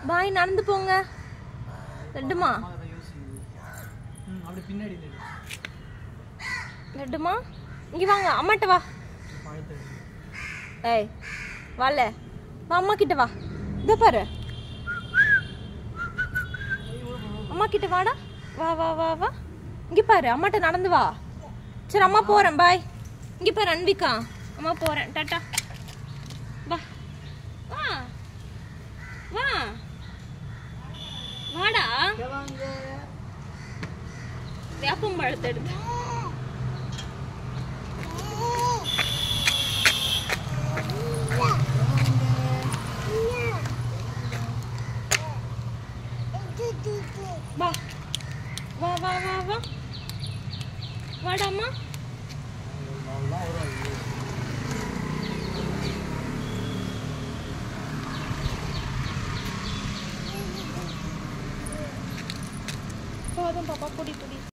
பாய் நடந்து போங்க லட்டுமா அம்மா அதை யோசிக்குது ம் அப்படி பின்னாடி நில்லு. லட்டுமா இங்க வாங்க அம்மாட்ட வா பழத்தை எடு. ஏய் வால வா அம்மா கிட்ட வா இதோ பாரு அம்மா கிட்ட வாடா வா வா வா வா இங்க பாரு அம்மாட்ட நடந்து வா சரி அம்மா போறேன் பாய் இங்க பாரு அன்விகா அம்மா போறேன் டாட்டா வா வா வா வாடா வேப்பம்பழத்தை எடுத்து வா வா வா வா வா வாடாம்மா போதும் பாப்பா குடி குடி